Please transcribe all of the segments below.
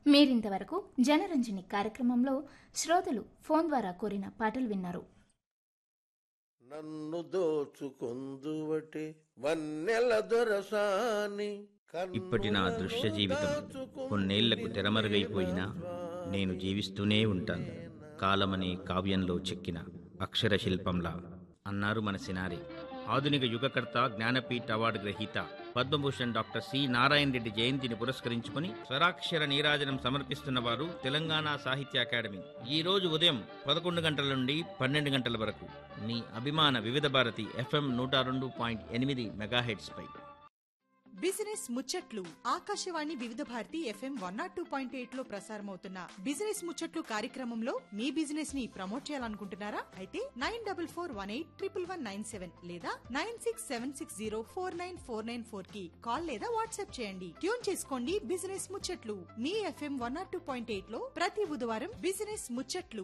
మీరింతవరకు జనరంజని కార్యక్రమంలో శ్రోతలు ఫోన్ ద్వారా కోరిన పాటలు విన్నారు నన్ను దోచుకొందువటే వన్నెల దొరసాని ఇప్పటి నా దృశ్య జీవితం కొన్నేళ్లకు తెరమరుగైపోయినా నేను జీవిస్తూనే ఉంటాను కాలమనే కావ్యంలో చెక్కిన అక్షర శిల్పంలా అన్నారు మన సినారి ఆధునిక యుగకర్త జ్ఞానపీఠ అవార్డు గ్రహీత పద్మభూషణ్ డాక్టర్ సి నారాయణ రెడ్డి జయంతిని పురస్కరించుకుని స్వరాక్షర నీరాజనం సమర్పిస్తున్న వారు తెలంగాణ సాహిత్య అకాడమీ ఈ రోజు ఉదయం పదకొండు గంటల నుండి పన్నెండు గంటల వరకు మీ అభిమాన వివిధ భారతి ఎఫ్ఎం నూట రెండు పాయింట్ ఎనిమిది మెగాహెడ్స్ పై బిజినెస్ ముచ్చట్లు Akashvani Vividh Bharati FM one nought two point eight లో ప్రసారమవుతున్న బిజినెస్ ముచ్చట్లు కార్యక్రమంలో మీ బిజినెస్ ని ప్రమోట్ చేయాలనుకుంటున్నారా అయితే nine double four one eight triple one nine seven లేదా nine six seven six zero four nine four nine four కి కాల్ లేదా వాట్సాప్ చేయండి ట్యూన్ చేసుకోండి బిజినెస్ ముచ్చట్లు మీ FM one nought two point eight లో ప్రతి బుధవారం బిజినెస్ ముచ్చట్లు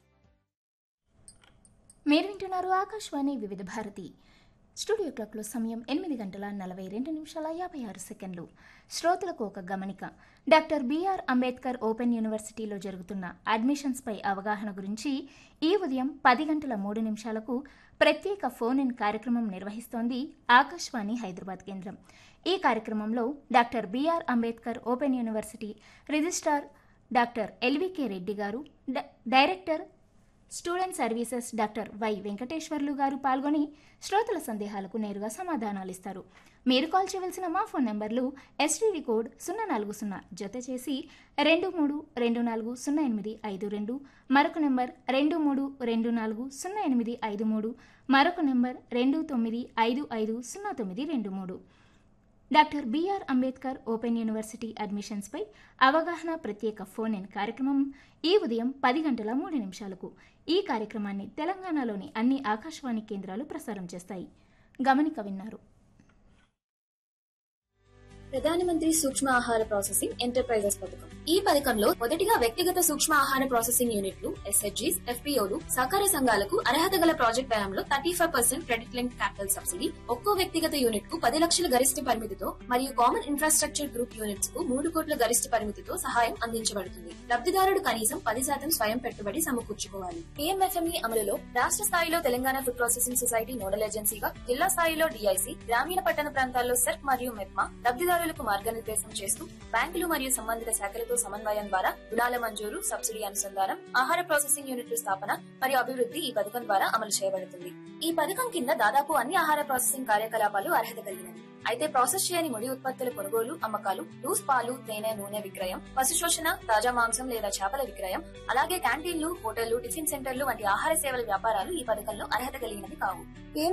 మీరు వింటున్నారు ఆకాశవాణి వివిధ భారతి స్టూడియో క్లాక్లో సమయం ఎనిమిది గంటల నలభై రెండు నిమిషాల యాభై ఆరు సెకండ్లు శ్రోతలకు ఒక గమనిక డాక్టర్ బిఆర్ అంబేద్కర్ ఓపెన్ యూనివర్సిటీలో జరుగుతున్న అడ్మిషన్స్పై అవగాహన గురించి ఈ ఉదయం పది గంటల మూడు నిమిషాలకు ప్రత్యేక ఫోన్ ఇన్ కార్యక్రమం నిర్వహిస్తోంది ఆకాశవాణి హైదరాబాద్ కేంద్రం ఈ కార్యక్రమంలో doctor BR Ambedkar open university registrar doctor LVK Reddy garu డ- director student services doctor Y Venkateswarlu garu పాల్గొని శ్రోతల సందేహాలకు నేరుగా సమాధానాలు ఇస్తారు మీరు కాల్ చేయవలసిన మా ఫోన్ నెంబర్లు ఎస్టీడీ కోడ్ సున్నా నాలుగు సున్నా జత చేసి రెండు మూడు రెండు నాలుగు సున్నా ఎనిమిది ఐదు రెండు మరొక నెంబర్ రెండు మూడు రెండు నాలుగు సున్నా ఎనిమిది ఐదు మూడు మరొక నెంబర్ రెండు తొమ్మిది ఐదు ఐదు సున్నా తొమ్మిది రెండు మూడు doctor BR Ambedkar open university అడ్మిషన్స్పై అవగాహన ప్రత్యేక ఫోన్ ఇన్ కార్యక్రమం ఈ ఉదయం పది గంటల మూడు నిమిషాలకు ఈ కార్యక్రమాన్ని తెలంగాణలోని అన్ని ఆకాశవాణి కేంద్రాలు ప్రసారం చేస్తాయి గమనిక విన్నారు ప్రధానమంత్రి సూక్ష్మ ఆహార ప్రాసెసింగ్ ఎంటర్ప్రైజెస్ పథకం ఈ పథకంలో మొదటిగా వ్యక్తిగత సూక్ష్మ ఆహార ప్రాసెసింగ్ యూనిట్లు ఎస్హెచ్జీస్ ఎఫ్పీఓలు సహకార సంఘాలకు అర్హత గల ప్రాజెక్ట్ వ్యయంలో thirty five percent credit link capital subsidy ఒక్కో వ్యక్తిగత యూనిట్ కు పది లక్షల గరిష్ట పరిమితితో మరియు కామన్ ఇన్ఫ్రాస్ట్రక్చర్ గ్రూప్ యూనిట్స్ కు మూడు కోట్ల గరిష్ట పరిమితితో సహాయం అందించబడుతుంది లబ్ధిదారుడు కనీసం పది శాతం స్వయం పెట్టుబడి సమకూర్చుకోవాలి పిఎంఎఫ్ఎంఈ అమలులో రాష్ట్ర స్థాయిలో Telangana food processing society nodal ఏజెన్సీగా జిల్లా స్థాయిలో డిఐసి గ్రామీణ పట్టణ ప్రాంతాల్లో సెర్క్ మరియు మెప్మా లబ్ధిదారులకు మార్గనిర్దేశం చేస్తూ బ్యాంకులు మరియు సంబంధిత శాఖలతో సమన్వయం ద్వారా రుణాల మంజూరు సబ్సిడీ అనుసంధానం ఆహార ప్రాసెసింగ్ యూనిట్ల స్థాపన మరియు అభివృద్ధి ఈ పథకం ద్వారా అమలు చేయబడుతుంది ఈ పథకం కింద దాదాపు అన్ని ఆహార ప్రాసెసింగ్ కార్యకలాపాలు అర్హత కలిగినవి అయితే ప్రాసెస్ చేయని ముడి ఉత్పత్తుల కొనుగోలు అమ్మకాలు లూస్ పాలు తేనె నూనె విక్రయం పశు శోషణ తాజా మాంసం లేదా చేపల విక్రయం అలాగే క్యాంటీన్లు హోటళ్లు టిఫిన్ సెంటర్లు వంటి ఆహార సేవల వ్యాపారాలు ఈ పథకంలో అర్హత కలిగినవి కావు